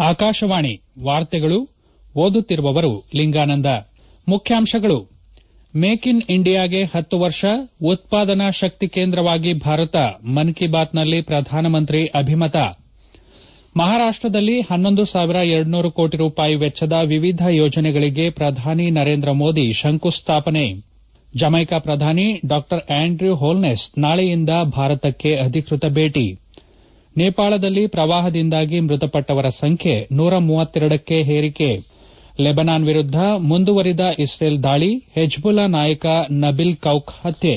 ಆಕಾಶವಾಣಿ ವಾರ್ತೆಗಳು ಓದುತ್ತಿರುವವರು ಲಿಂಗಾನಂದ ಮುಖ್ಯಾಂಶಗಳು ಮೇಕ್ ಇನ್ ಇಂಡಿಯಾಗೆ ಹತ್ತು ವರ್ಷ ಉತ್ಪಾದನಾ ಶಕ್ತಿ ಕೇಂದ್ರವಾಗಿ ಭಾರತ ಮನ್ ಕಿ ಬಾತ್ನಲ್ಲಿ ಪ್ರಧಾನಮಂತ್ರಿ ಅಭಿಮತ ಮಹಾರಾಷ್ಟದಲ್ಲಿ ಹನ್ನೊಂದು ಸಾವಿರ ಎರಡ್ನೂರು ಕೋಟಿ ರೂಪಾಯಿ ವೆಚ್ಚದ ವಿವಿಧ ಯೋಜನೆಗಳಿಗೆ ಪ್ರಧಾನಿ ನರೇಂದ್ರ ಮೋದಿ ಶಂಕುಸ್ಥಾಪನೆ ಜಮೈಕಾ ಪ್ರಧಾನಿ ಡಾ ಆಂಡ್ರ್ಯೂ ಹೋಲ್ನೆಸ್ ನಾಳೆಯಿಂದ ಭಾರತಕ್ಕೆ ಅಧಿಕೃತ ಭೇಟಿ ನೇಪಾಳದಲ್ಲಿ ಪ್ರವಾಹದಿಂದಾಗಿ ಮೃತಪಟ್ಟವರ ಸಂಖ್ಯೆ ನೂರ ಮೂವತ್ತೆರಡಕ್ಕೆ ಏರಿಕೆ ಲೆಬನಾನ್ ವಿರುದ್ದ ಮುಂದುವರಿದ ಇಸ್ರೇಲ್ ದಾಳಿ ಹೆಜ್ಬುಲ್ಲಾ ನಾಯಕ ನಬಿಲ್ ಕೌಕ್ ಹತ್ಯೆ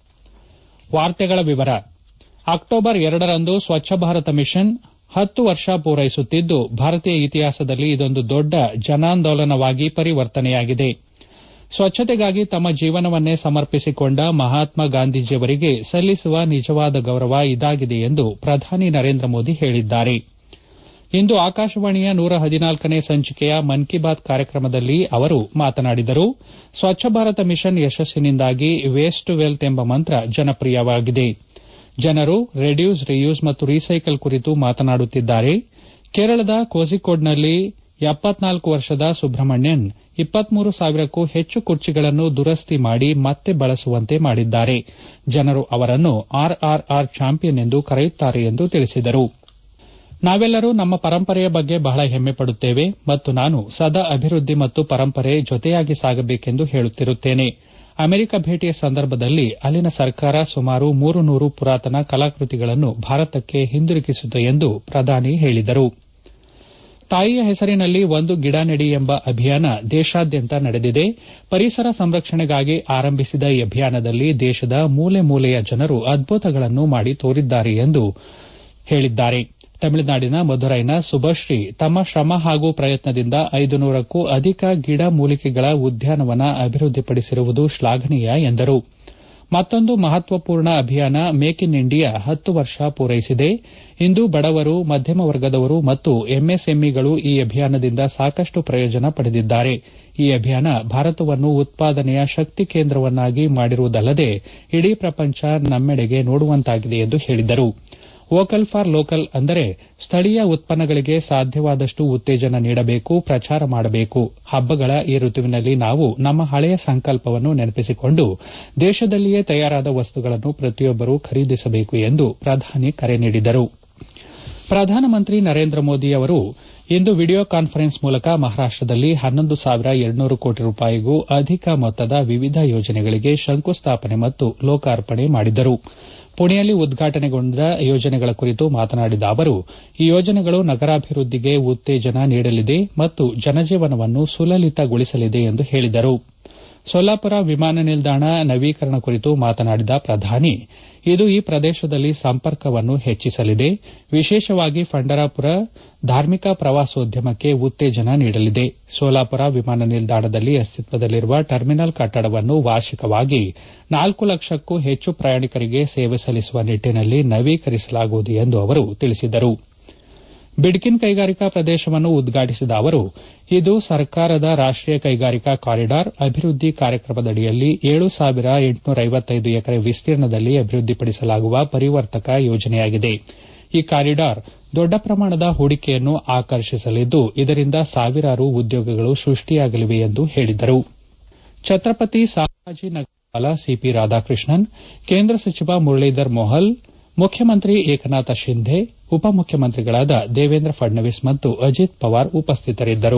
ಅಕ್ಟೋಬರ್ ಎರಡರಂದು ಸ್ವಚ್ಛ ಭಾರತ ಮಿಷನ್ ಹತ್ತು ವರ್ಷ ಪೂರೈಸುತ್ತಿದ್ದು ಭಾರತೀಯ ಇತಿಹಾಸದಲ್ಲಿ ಇದೊಂದು ದೊಡ್ಡ ಜನಾಂದೋಲನವಾಗಿ ಪರಿವರ್ತನೆಯಾಗಿದೆ ಸ್ವಚ್ಛತೆಗಾಗಿ ತಮ್ಮ ಜೀವನವನ್ನೇ ಸಮರ್ಪಿಸಿಕೊಂಡ ಮಹಾತ್ಮ ಗಾಂಧೀಜಿಯವರಿಗೆ ಸಲ್ಲಿಸುವ ನಿಜವಾದ ಗೌರವ ಇದಾಗಿದೆ ಎಂದು ಪ್ರಧಾನಿ ನರೇಂದ್ರ ಮೋದಿ ಹೇಳಿದ್ದಾರೆ ಇಂದು ಆಕಾಶವಾಣಿಯ ನೂರ ಹದಿನಾಲ್ಕನೇ ಸಂಚಿಕೆಯ ಮನ್ ಕಿ ಬಾತ್ ಕಾರ್ಯಕ್ರಮದಲ್ಲಿ ಅವರು ಮಾತನಾಡಿದರು ಸ್ವಚ್ಛ ಭಾರತ ಮಿಷನ್ ಯಶಸ್ಸಿನಿಂದಾಗಿ ವೇಸ್ಟ್ ಟು ವೆಲ್ತ್ ಎಂಬ ಮಂತ್ರ ಜನಪ್ರಿಯವಾಗಿದೆ ಜನರು ರೆಡ್ಯೂಸ್ ರಿಯೂಸ್ ಮತ್ತು ರೀಸೈಕಲ್ ಕುರಿತು ಮಾತನಾಡುತ್ತಿದ್ದಾರೆ ಕೇರಳದ ಕೋಝಿಕೋಡ್ನಲ್ಲಿ ಎಪ್ಪತ್ನಾಲ್ಕು ವರ್ಷದ ಸುಬ್ರಹ್ಮಣ್ಯನ್ ಇಪ್ಪತ್ಮೂರು ಸಾವಿರಕ್ಕೂ ಹೆಚ್ಚು ಕುರ್ಚಿಗಳನ್ನು ದುರಸ್ತಿ ಮಾಡಿ ಮತ್ತೆ ಬಳಸುವಂತೆ ಮಾಡಿದ್ದಾರೆ ಜನರು ಅವರನ್ನು ಆರ್ಆರ್ಆರ್ ಚಾಂಪಿಯನ್ ಎಂದು ಕರೆಯುತ್ತಾರೆ ಎಂದು ತಿಳಿಸಿದರು ನಾವೆಲ್ಲರೂ ನಮ್ಮ ಪರಂಪರೆಯ ಬಗ್ಗೆ ಬಹಳ ಹೆಮ್ಮೆ ಪಡುತ್ತೇವೆ ಮತ್ತು ನಾನು ಸದಾ ಅಭಿವೃದ್ದಿ ಮತ್ತು ಪರಂಪರೆ ಜೊತೆಯಾಗಿ ಸಾಗಬೇಕೆಂದು ಹೇಳುತ್ತಿರುತ್ತೇನೆ ಅಮೆರಿಕ ಭೇಟಿಯ ಸಂದರ್ಭದಲ್ಲಿ ಅಲ್ಲಿನ ಸರ್ಕಾರ ಸುಮಾರು ಮೂರು ನೂರು ಪುರಾತನ ಕಲಾಕೃತಿಗಳನ್ನು ಭಾರತಕ್ಕೆ ಹಿಂದಿರುಗಿಸಿತು ಎಂದು ಪ್ರಧಾನಿ ಹೇಳಿದರು ತಾಯಿಯ ಹೆಸರಿನಲ್ಲಿ ಒಂದು ಗಿಡ ನೆಡಿ ಎಂಬ ಅಭಿಯಾನ ದೇಶಾದ್ಯಂತ ನಡೆದಿದೆ ಪರಿಸರ ಸಂರಕ್ಷಣೆಗಾಗಿ ಆರಂಭಿಸಿದ ಈ ಅಭಿಯಾನದಲ್ಲಿ ದೇಶದ ಮೂಲೆ ಮೂಲೆಯ ಜನರು ಅದ್ಭುತಗಳನ್ನು ಮಾಡಿ ತೋರಿದ್ದಾರೆ ಎಂದು ಹೇಳಿದ್ದಾರೆ ತಮಿಳುನಾಡಿನ ಮಧುರೈನ ಸುಭಶ್ರೀ ತಮ್ಮ ಶ್ರಮ ಹಾಗೂ ಪ್ರಯತ್ನದಿಂದ ಐದು ನೂರಕ್ಕೂ ಅಧಿಕ ಗಿಡ ಮೂಲಿಕೆಗಳ ಉದ್ಯಾನವನ ಅಭಿವೃದ್ದಿಪಡಿಸಿರುವುದು ಶ್ಲಾಘನೀಯ ಎಂದರು ಮತ್ತೊಂದು ಮಹತ್ವಪೂರ್ಣ ಅಭಿಯಾನ ಮೇಕ್ ಇನ್ ಇಂಡಿಯಾ ಹತ್ತು ವರ್ಷ ಪೂರೈಸಿದೆ ಇಂದು ಬಡವರು ಮಧ್ಯಮ ವರ್ಗದವರು ಮತ್ತು ಎಂಎಸ್ಎಂಇಗಳು ಈ ಅಭಿಯಾನದಿಂದ ಸಾಕಷ್ಟು ಪ್ರಯೋಜನ ಪಡೆದಿದ್ದಾರೆ ಈ ಅಭಿಯಾನ ಭಾರತವನ್ನು ಉತ್ಪಾದನೆಯ ಶಕ್ತಿ ಕೇಂದ್ರವನ್ನಾಗಿ ಮಾಡಿರುವುದಲ್ಲದೆ ಇಡೀ ಪ್ರಪಂಚ ನಮ್ಮೆಡೆಗೆ ನೋಡುವಂತಾಗಿದೆ ಎಂದು ಹೇಳಿದರು ವೋಕಲ್ ಫಾರ್ ಲೋಕಲ್ ಅಂದರೆ ಸ್ಥಳೀಯ ಉತ್ಪನ್ನಗಳಿಗೆ ಸಾಧ್ಯವಾದಷ್ಟು ಉತ್ತೇಜನ ನೀಡಬೇಕು ಪ್ರಚಾರ ಮಾಡಬೇಕು ಹಬ್ಬಗಳ ಈ ಋತುವಿನಲ್ಲಿ ನಾವು ನಮ್ಮ ಹಳೆಯ ಸಂಕಲ್ಪವನ್ನು ನೆನಪಿಸಿಕೊಂಡು ದೇಶದಲ್ಲಿಯೇ ತಯಾರಾದ ವಸ್ತುಗಳನ್ನು ಪ್ರತಿಯೊಬ್ಬರೂ ಖರೀದಿಸಬೇಕು ಎಂದು ಪ್ರಧಾನಿ ಕರೆ ನೀಡಿದರು ಪ್ರಧಾನಮಂತ್ರಿ ನರೇಂದ್ರ ಮೋದಿ ಅವರು ಇಂದು ವಿಡಿಯೋ ಕಾನ್ಫರೆನ್ಸ್ ಮೂಲಕ ಮಹಾರಾಷ್ಟದಲ್ಲಿ ಹನ್ನೊಂದು ಸಾವಿರ ಎರಡ್ನೂರು ಕೋಟಿ ರೂಪಾಯಿಗೂ ಅಧಿಕ ಮೊತ್ತದ ವಿವಿಧ ಯೋಜನೆಗಳಿಗೆ ಶಂಕುಸ್ಥಾಪನೆ ಮತ್ತು ಲೋಕಾರ್ಪಣೆ ಮಾಡಿದರು ಪುಣೆಯಲ್ಲಿ ಉದ್ಘಾಟನೆಗೊಂಡ ಯೋಜನೆಗಳ ಕುರಿತು ಮಾತನಾಡಿದ ಅವರು ಈ ಯೋಜನೆಗಳು ನಗರಾಭಿವೃದ್ದಿಗೆ ಉತ್ತೇಜನ ನೀಡಲಿದೆ ಮತ್ತು ಜನಜೀವನವನ್ನು ಸುಲಲಿತಗೊಳಿಸಲಿದೆ ಎಂದು ಹೇಳಿದರು ಸೊಲ್ಲಾಪುರ ವಿಮಾನ ನಿಲ್ದಾಣ ನವೀಕರಣ ಕುರಿತು ಮಾತನಾಡಿದ ಪ್ರಧಾನಿ ಇದು ಈ ಪ್ರದೇಶದಲ್ಲಿ ಸಂಪರ್ಕವನ್ನು ಹೆಚ್ಚಿಸಲಿದೆ ವಿಶೇಷವಾಗಿ ಫಂಡರಾಪುರ ಧಾರ್ಮಿಕ ಪ್ರವಾಸೋದ್ಯಮಕ್ಕೆ ಉತ್ತೇಜನ ನೀಡಲಿದೆ ಸೋಲಾಪುರ ವಿಮಾನ ನಿಲ್ದಾಣದಲ್ಲಿ ಅಸ್ತಿತ್ವದಲ್ಲಿರುವ ಟರ್ಮಿನಲ್ ಕಟ್ಟಡವನ್ನು ವಾರ್ಷಿಕವಾಗಿ ನಾಲ್ಕು ಲಕ್ಷಕ್ಕೂ ಹೆಚ್ಚು ಪ್ರಯಾಣಿಕರಿಗೆ ಸೇವೆ ಸಲ್ಲಿಸುವ ನಿಟ್ಟಿನಲ್ಲಿ ನವೀಕರಿಸಲಾಗುವುದು ಎಂದು ಅವರು ತಿಳಿಸಿದರು ಬಿಡ್ಕಿನ್ ಕೈಗಾರಿಕಾ ಪ್ರದೇಶವನ್ನು ಉದ್ಘಾಟಿಸಿದ ಅವರು ಇದು ಸರ್ಕಾರದ ರಾಷ್ಟೀಯ ಕೈಗಾರಿಕಾ ಕಾರಿಡಾರ್ ಅಭಿವೃದ್ದಿ ಕಾರ್ಯಕ್ರಮದಡಿಯಲ್ಲಿ ಏಳು ಸಾವಿರ ಎಂಟುನೂರ ಐವತ್ತೈದು ಎಕರೆ ವಿಸ್ತೀರ್ಣದಲ್ಲಿ ಅಭಿವೃದ್ದಿಪಡಿಸಲಾಗುವ ಪರಿವರ್ತಕ ಯೋಜನೆಯಾಗಿದೆ ಈ ಕಾರಿಡಾರ್ ದೊಡ್ಡ ಪ್ರಮಾಣದ ಹೂಡಿಕೆಯನ್ನು ಆಕರ್ಷಿಸಲಿದ್ದು ಇದರಿಂದ ಸಾವಿರಾರು ಉದ್ಯೋಗಗಳು ಸೃಷ್ಟಿಯಾಗಲಿವೆ ಎಂದು ಹೇಳಿದರು ಛತ್ರಪತಿ ಸಾಂಭಾಜಿ ನಗರ ಸಿಪಿ ರಾಧಾಕೃಷ್ಣನ್ ಕೇಂದ್ರ ಸಚಿವ ಮುರಳೀಧರ್ ಮೋಹಲ್ ಮುಖ್ಯಮಂತ್ರಿ ಏಕನಾಥ ಶಿಂಧೆ ಉಪಮುಖ್ಯಮಂತ್ರಿಗಳಾದ ದೇವೇಂದ್ರ ಫಡ್ನವೀಸ್ ಮತ್ತು ಅಜಿತ್ ಪವಾರ್ ಉಪಸ್ಥಿತರಿದ್ದರು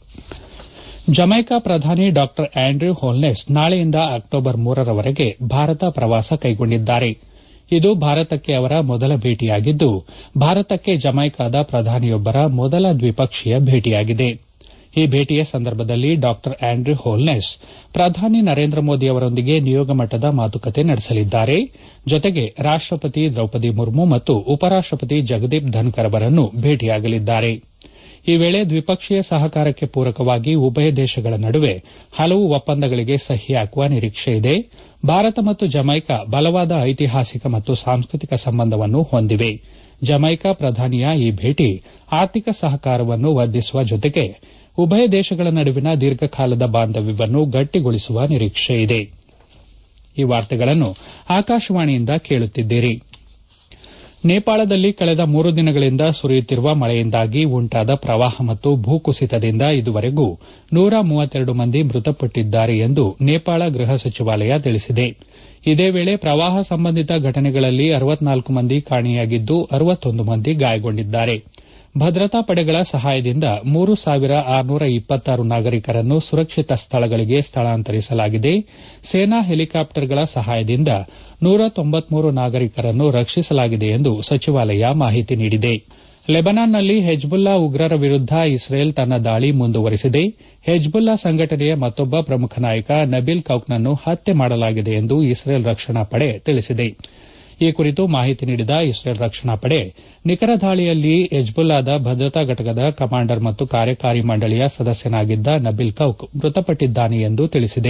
ಜಮೈಕಾ ಪ್ರಧಾನಿ ಡಾ ಆಂಡ್ರ್ಯೂ ಹೋಲ್ನೆಸ್ ನಾಳೆಯಿಂದ ಅಕ್ಟೋಬರ್ ಮೂರರವರೆಗೆ ಭಾರತ ಪ್ರವಾಸ ಕೈಗೊಂಡಿದ್ದಾರೆ ಇದು ಭಾರತಕ್ಕೆ ಅವರ ಮೊದಲ ಭೇಟಿಯಾಗಿದ್ದು ಭಾರತಕ್ಕೆ ಜಮೈಕಾದ ಪ್ರಧಾನಿಯೊಬ್ಬರ ಮೊದಲ ದ್ವಿಪಕ್ಷೀಯ ಭೇಟಿಯಾಗಿದೆ ಈ ಭೇಟಿಯ ಸಂದರ್ಭದಲ್ಲಿ ಡಾ ಆಂಡ್ರ್ಯೂ ಹೋಲ್ನೆಸ್ ಪ್ರಧಾನಿ ನರೇಂದ್ರ ಮೋದಿ ಅವರೊಂದಿಗೆ ನಿಯೋಗ ಮಟ್ಟದ ಮಾತುಕತೆ ನಡೆಸಲಿದ್ದಾರೆ ಜೊತೆಗೆ ರಾಷ್ಟಪತಿ ದ್ರೌಪದಿ ಮುರ್ಮು ಮತ್ತು ಉಪರಾಷ್ಟಪತಿ ಜಗದೀಪ್ ಧನ್ಕರ್ ಅವರನ್ನು ಭೇಟಿಯಾಗಲಿದ್ದಾರೆ ಈ ವೇಳೆ ದ್ವಿಪಕ್ಷೀಯ ಸಹಕಾರಕ್ಕೆ ಪೂರಕವಾಗಿ ಉಭಯ ದೇಶಗಳ ನಡುವೆ ಹಲವು ಒಪ್ಪಂದಗಳಿಗೆ ಸಹಿ ಹಾಕುವ ನಿರೀಕ್ಷೆಯಿದೆ ಭಾರತ ಮತ್ತು ಜಮೈಕಾ ಬಲವಾದ ಐತಿಹಾಸಿಕ ಮತ್ತು ಸಾಂಸ್ಕೃತಿಕ ಸಂಬಂಧವನ್ನು ಹೊಂದಿವೆ ಜಮೈಕಾ ಪ್ರಧಾನಿಯ ಈ ಭೇಟಿ ಆರ್ಥಿಕ ಸಹಕಾರವನ್ನು ವರ್ಧಿಸುವ ಜೊತೆಗೆ ಉಭಯ ದೇಶಗಳ ನಡುವಿನ ದೀರ್ಘಕಾಲದ ಬಾಂಧವ್ಯವನ್ನು ಗಟ್ಟಿಗೊಳಿಸುವ ನಿರೀಕ್ಷೆಯಿದೆ ಈ ವಾರ್ತೆಗಳನ್ನು ಆಕಾಶವಾಣಿಯಿಂದ ಕೇಳುತ್ತಿದ್ದೀರಿ ನೇಪಾಳದಲ್ಲಿ ಕಳೆದ ಮೂರು ದಿನಗಳಿಂದ ಸುರಿಯುತ್ತಿರುವ ಮಳೆಯಿಂದಾಗಿ ಉಂಟಾದ ಪ್ರವಾಹ ಮತ್ತು ಭೂಕುಸಿತದಿಂದ ಇದುವರೆಗೂ ನೂರ ಮೂವತ್ತೆರಡು ಮಂದಿ ಮೃತಪಟ್ಟಿದ್ದಾರೆ ಎಂದು ನೇಪಾಳ ಗೃಹ ಸಚಿವಾಲಯ ತಿಳಿಸಿದೆ ಇದೇ ವೇಳೆ ಪ್ರವಾಹ ಸಂಬಂಧಿತ ಘಟನೆಗಳಲ್ಲಿ ಅರವತ್ನಾಲ್ಕು ಮಂದಿ ಕಾಣೆಯಾಗಿದ್ದು ಅರವತ್ತೊಂದು ಮಂದಿ ಗಾಯಗೊಂಡಿದ್ದಾರೆ ಭದ್ರತಾ ಪಡೆಗಳ ಸಹಾಯದಿಂದ ಮೂರು ಸಾವಿರ ಆರುನೂರ ಇಪ್ಪತ್ತಾರು ನಾಗರಿಕರನ್ನು ಸುರಕ್ಷಿತ ಸ್ಥಳಗಳಿಗೆ ಸ್ಥಳಾಂತರಿಸಲಾಗಿದೆ ಸೇನಾ ಹೆಲಿಕಾಪ್ಟರ್ಗಳ ಸಹಾಯದಿಂದ ನೂರ ತೊಂಬತ್ಮೂರು ನಾಗರಿಕರನ್ನು ರಕ್ಷಿಸಲಾಗಿದೆ ಎಂದು ಸಚಿವಾಲಯ ಮಾಹಿತಿ ನೀಡಿದೆ ಲೆಬನಾನ್ನಲ್ಲಿ ಹೆಜ್ಬುಲ್ಲಾ ಉಗ್ರರ ವಿರುದ್ದ ಇಸ್ರೇಲ್ ತನ್ನ ದಾಳಿ ಮುಂದುವರೆಸಿದೆ ಹೆಜ್ಬುಲ್ಲಾ ಸಂಘಟನೆಯ ಮತ್ತೊಬ್ಬ ಪ್ರಮುಖ ನಾಯಕ ನಬೀಲ್ ಕೌಕ್ನನ್ನು ಹತ್ಯೆ ಮಾಡಲಾಗಿದೆ ಎಂದು ಇಸ್ರೇಲ್ ರಕ್ಷಣಾ ಪಡೆ ತಿಳಿಸಿದೆ ಈ ಕುರಿತು ಮಾಹಿತಿ ನೀಡಿದ ಇಸ್ರೇಲ್ ರಕ್ಷಣಾ ಪಡೆ ನಿಖರ ದಾಳಿಯಲ್ಲಿ ಹೆಜ್ಬುಲ್ಲಾದ ಭದ್ರತಾ ಘಟಕದ ಕಮಾಂಡರ್ ಮತ್ತು ಕಾರ್ಯಕಾರಿ ಮಂಡಳಿಯ ಸದಸ್ಯನಾಗಿದ್ದ ನಬೀಲ್ ಕೌಕ್ ಮೃತಪಟ್ಟಿದ್ದಾನೆ ಎಂದು ತಿಳಿಸಿದೆ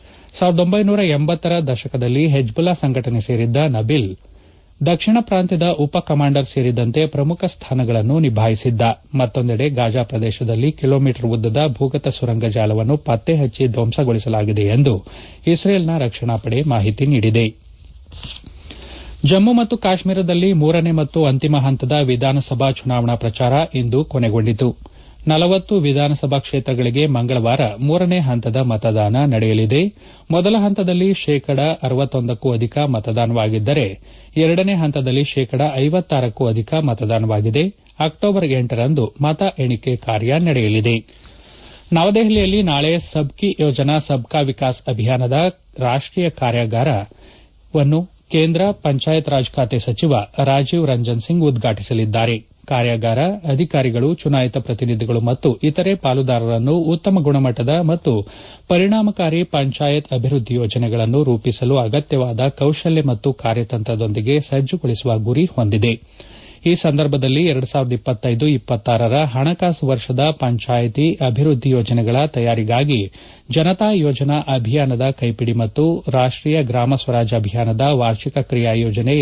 ರ ದಶಕದಲ್ಲಿ ಹೆಜ್ಬುಲ್ಲಾ ಸಂಘಟನೆ ಸೇರಿದ್ದ ನಬೀಲ್ ದಕ್ಷಿಣ ಪ್ರಾಂತ್ಯದ ಉಪ ಕಮಾಂಡರ್ ಸೇರಿದಂತೆ ಪ್ರಮುಖ ಸ್ಥಾನಗಳನ್ನು ನಿಭಾಯಿಸಿದ್ದ ಮತ್ತೊಂದೆಡೆ ಗಾಜಾ ಪ್ರದೇಶದಲ್ಲಿ ಕಿಲೋಮೀಟರ್ ಉದ್ದದ ಭೂಗತ ಸುರಂಗ ಜಾಲವನ್ನು ಪತ್ತೆ ಹಚ್ಚಿ ಧ್ವಂಸಗೊಳಿಸಲಾಗಿದೆ ಎಂದು ಇಸ್ರೇಲ್ನ ರಕ್ಷಣಾ ಪಡೆ ಮಾಹಿತಿ ನೀಡಿದೆ ಜಮ್ಮು ಮತ್ತು ಕಾಶ್ಮೀರದಲ್ಲಿ ಮೂರನೇ ಮತ್ತು ಅಂತಿಮ ಹಂತದ ವಿಧಾನಸಭಾ ಚುನಾವಣಾ ಪ್ರಚಾರ ಇಂದು ಕೊನೆಗೊಂಡಿತು ನಲವತ್ತು ವಿಧಾನಸಭಾ ಕ್ಷೇತ್ರಗಳಿಗೆ ಮಂಗಳವಾರ ಮೂರನೇ ಹಂತದ ಮತದಾನ ನಡೆಯಲಿದೆ ಮೊದಲ ಹಂತದಲ್ಲಿ ಶೇಕಡ ಅರವತ್ತೊಂದಕ್ಕೂ ಅಧಿಕ ಮತದಾನವಾಗಿದ್ದರೆ ಎರಡನೇ ಹಂತದಲ್ಲಿ ಶೇಕಡ ಐವತ್ತಾರಕ್ಕೂ ಅಧಿಕ ಮತದಾನವಾಗಿದೆ ಅಕ್ಟೋಬರ್ ಎಂಟರಂದು ಮತ ಎಣಿಕೆ ಕಾರ್ಯ ನಡೆಯಲಿದೆ ನವದೆಹಲಿಯಲ್ಲಿ ನಾಳೆ ಸಬ್ಕಿ ಯೋಜನಾ ಸಬ್ಕಾ ವಿಕಾಸ್ ಅಭಿಯಾನದ ರಾಷ್ಟೀಯ ಕಾರ್ಯಾಗಾರವನ್ನು ಕೇಂದ್ರ ಪಂಚಾಯತ್ ರಾಜ್ ಖಾತೆ ಸಚಿವ ರಾಜೀವ್ ರಂಜನ್ ಸಿಂಗ್ ಉದ್ಘಾಟಿಸಲಿದ್ದಾರೆ ಕಾರ್ಯಾಗಾರ ಅಧಿಕಾರಿಗಳು ಚುನಾಯಿತ ಪ್ರತಿನಿಧಿಗಳು ಮತ್ತು ಇತರೆ ಪಾಲುದಾರರನ್ನು ಉತ್ತಮ ಗುಣಮಟ್ಟದ ಮತ್ತು ಪರಿಣಾಮಕಾರಿ ಪಂಚಾಯತ್ ಅಭಿವೃದ್ಧಿ ಯೋಜನೆಗಳನ್ನು ರೂಪಿಸಲು ಅಗತ್ಯವಾದ ಕೌಶಲ್ಯ ಮತ್ತು ಕಾರ್ಯತಂತ್ರದೊಂದಿಗೆ ಸಜ್ಜುಗೊಳಿಸುವ ಗುರಿ ಹೊಂದಿದೆ ಈ ಸಂದರ್ಭದಲ್ಲಿ ರ ಹಣಕಾಸು ವರ್ಷದ ಪಂಚಾಯಿತಿ ಅಭಿವೃದ್ಧಿ ಯೋಜನೆಗಳ ತಯಾರಿಗಾಗಿ ಜನತಾ ಯೋಜನಾ ಅಭಿಯಾನದ ಕೈಪಿಡಿ ಮತ್ತು ರಾಷ್ಟೀಯ ಗ್ರಾಮ ಸ್ವರಾಜ್ ಅಭಿಯಾನದ ವಾರ್ಷಿಕ ಕ್ರಿಯಾ ಯೋಜನೆ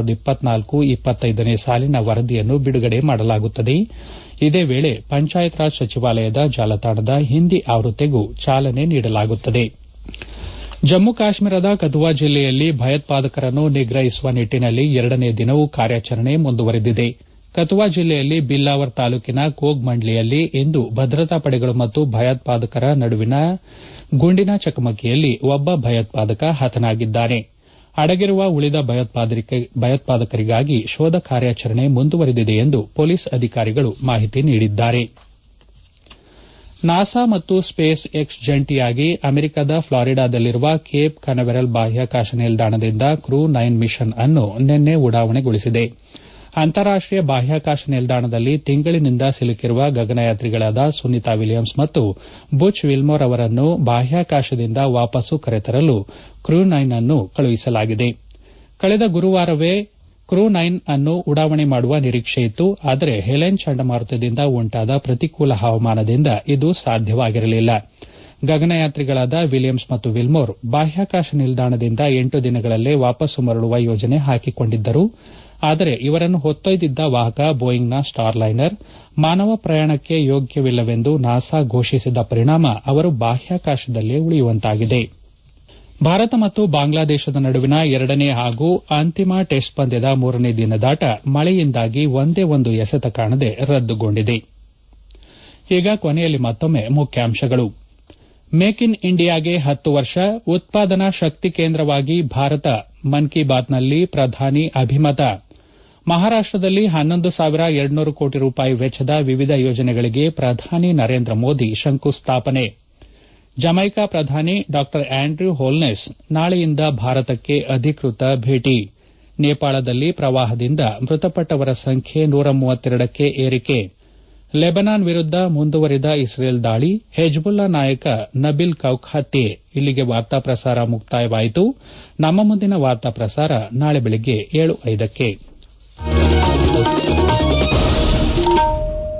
ನೇ ಸಾಲಿನ ವರದಿಯನ್ನು ಬಿಡುಗಡೆ ಮಾಡಲಾಗುತ್ತದೆ ಇದೇ ವೇಳೆ ಪಂಚಾಯತ್ ರಾಜ್ ಸಚಿವಾಲಯದ ಜಾಲತಾಣದ ಹಿಂದಿ ಆವೃತ್ತಿಗೂ ಚಾಲನೆ ನೀಡಲಾಗುತ್ತದೆ ಜಮ್ಮು ಕಾಶ್ಮೀರದ ಕಥುವಾ ಜಿಲ್ಲೆಯಲ್ಲಿ ಭಯೋತ್ಪಾದಕರನ್ನು ನಿಗ್ರಹಿಸುವ ನಿಟ್ಟಿನಲ್ಲಿ ಎರಡನೇ ದಿನವೂ ಕಾರ್ಯಾಚರಣೆ ಮುಂದುವರೆದಿದೆ ಕಥುವಾ ಜಿಲ್ಲೆಯಲ್ಲಿ ಬಿಲ್ಲಾವರ್ ತಾಲೂಕಿನ ಕೋಗ್ ಮಂಡ್ಲಿಯಲ್ಲಿ ಇಂದು ಭದ್ರತಾ ಪಡೆಗಳು ಮತ್ತು ಭಯೋತ್ಪಾದಕರ ನಡುವಿನ ಗುಂಡಿನ ಚಕಮಕಿಯಲ್ಲಿ ಒಬ್ಬ ಭಯೋತ್ಪಾದಕ ಹತನಾಗಿದ್ದಾನೆ ಅಡಗಿರುವ ಉಳಿದ ಭಯೋತ್ಪಾದಕರಿಗಾಗಿ ಶೋಧ ಕಾರ್ಯಾಚರಣೆ ಮುಂದುವರೆದಿದೆ ಎಂದು ಪೊಲೀಸ್ ಅಧಿಕಾರಿಗಳು ಮಾಹಿತಿ ನೀಡಿದ್ದಾರೆ ನಾಸಾ ಮತ್ತು ಸ್ಪೇಸ್ ಎಕ್ಸ್ ಜಂಟಿಯಾಗಿ ಅಮೆರಿಕದ ಫ್ಲಾರಿಡಾದಲ್ಲಿರುವ ಕೇಪ್ ಕನವೆರಲ್ ಬಾಹ್ಯಾಕಾಶ ನಿಲ್ದಾಣದಿಂದ ಕ್ರೂ ನೈನ್ ಮಿಷನ್ ಅನ್ನು ನಿನ್ನೆ ಉಡಾವಣೆಗೊಳಿಸಿದೆ ಅಂತಾರಾಷ್ಟೀಯ ಬಾಹ್ಯಾಕಾಶ ನಿಲ್ದಾಣದಲ್ಲಿ ತಿಂಗಳಿನಿಂದ ಸಿಲುಕಿರುವ ಗಗನಯಾತ್ರಿಗಳಾದ ಸುನೀತಾ ವಿಲಿಯಮ್ಸ್ ಮತ್ತು ಬುಚ್ ವಿಲ್ಮೋರ್ ಅವರನ್ನು ಬಾಹ್ಯಾಕಾಶದಿಂದ ವಾಪಸ್ಸು ಕರೆತರಲು ಕ್ರೂ ನೈನ್ ಅನ್ನು ಕಳುಹಿಸಲಾಗಿದೆ ಕಳೆದ ಗುರುವಾರವೇ ಕ್ರೂ ನೈನ್ ಅನ್ನು ಉಡಾವಣೆ ಮಾಡುವ ನಿರೀಕ್ಷೆಯಿತ್ತು ಆದರೆ ಹೆಲೆನ್ ಚಂಡಮಾರುತದಿಂದ ಉಂಟಾದ ಪ್ರತಿಕೂಲ ಹವಾಮಾನದಿಂದ ಇದು ಸಾಧ್ಯವಾಗಿರಲಿಲ್ಲ ಗಗನಯಾತ್ರಿಗಳಾದ ವಿಲಿಯಮ್ಸ್ ಮತ್ತು ವಿಲ್ಮೋರ್ ಬಾಹ್ಯಾಕಾಶ ನಿಲ್ದಾಣದಿಂದ ಎಂಟು ದಿನಗಳಲ್ಲೇ ವಾಪಸ್ಸು ಮರಳುವ ಯೋಜನೆ ಹಾಕಿಕೊಂಡಿದ್ದರು ಆದರೆ ಇವರನ್ನು ಹೊತ್ತೊಯ್ದಿದ್ದ ವಾಹಕ ಬೋಯಿಂಗ್ನ ಸ್ಟಾರ್ ಲೈನರ್ ಮಾನವ ಪ್ರಯಾಣಕ್ಕೆ ಯೋಗ್ಯವಿಲ್ಲವೆಂದು ನಾಸಾ ಘೋಷಿಸಿದ ಪರಿಣಾಮ ಅವರು ಬಾಹ್ಯಾಕಾಶದಲ್ಲೇ ಉಳಿಯುವಂತಾಗಿದೆ ಭಾರತ ಮತ್ತು ಬಾಂಗ್ಲಾದೇಶದ ನಡುವಿನ ಎರಡನೇ ಹಾಗೂ ಅಂತಿಮ ಟೆಸ್ಟ್ ಪಂದ್ಯದ ಮೂರನೇ ದಿನದಾಟ ಮಳೆಯಿಂದಾಗಿ ಒಂದೇ ಒಂದು ಎಸೆತ ಕಾಣದೆ ರದ್ದುಗೊಂಡಿದೆ ಈಗ ಕೊನೆಯಲ್ಲಿ ಮತ್ತೊಮ್ಮೆ ಮುಖ್ಯಾಂಶಗಳು ಮೇಕ್ ಇನ್ ಇಂಡಿಯಾಗೆ ಹತ್ತು ವರ್ಷ ಉತ್ಪಾದನಾ ಶಕ್ತಿ ಕೇಂದ್ರವಾಗಿ ಭಾರತ ಮನ್ ಕಿ ಬಾತ್ನಲ್ಲಿ ಪ್ರಧಾನಿ ಅಭಿಮತ ಮಹಾರಾಷ್ಟದಲ್ಲಿ ಹನ್ನೊಂದು ಸಾವಿರ ಎರಡ್ನೂರು ಕೋಟಿ ರೂಪಾಯಿ ವೆಚ್ಚದ ವಿವಿಧ ಯೋಜನೆಗಳಿಗೆ ಪ್ರಧಾನಿ ನರೇಂದ್ರ ಮೋದಿ ಶಂಕುಸ್ಥಾಪನೆ ಜಮೈಕಾ ಪ್ರಧಾನಿ ಡಾ ಆಂಡ್ರ್ಯೂ ಹೋಲ್ನೆಸ್ ನಾಳೆಯಿಂದ ಭಾರತಕ್ಕೆ ಅಧಿಕೃತ ಭೇಟಿ ನೇಪಾಳದಲ್ಲಿ ಪ್ರವಾಹದಿಂದ ಮೃತಪಟ್ಟವರ ಸಂಖ್ಯೆ ನೂರ ಮೂವತ್ತೆರಡಕ್ಕೆ ಏರಿಕೆ ಲೆಬನಾನ್ ವಿರುದ್ದ ಮುಂದುವರಿದ ಇಸ್ರೇಲ್ ದಾಳಿ ಹೆಜ್ಬುಲ್ಲಾ ನಾಯಕ ನಬೀಲ್ ಕೌಕ್ ಹತ್ಯೆ ಇಲ್ಲಿಗೆ ವಾರ್ತಾ ಪ್ರಸಾರ ಮುಕ್ತಾಯವಾಯಿತು ನಮ್ಮ ಮುಂದಿನ ವಾರ್ತಾ ಪ್ರಸಾರ ನಾಳೆ ಬೆಳಗ್ಗೆ ಏಳು ಐದಕ್ಕೆ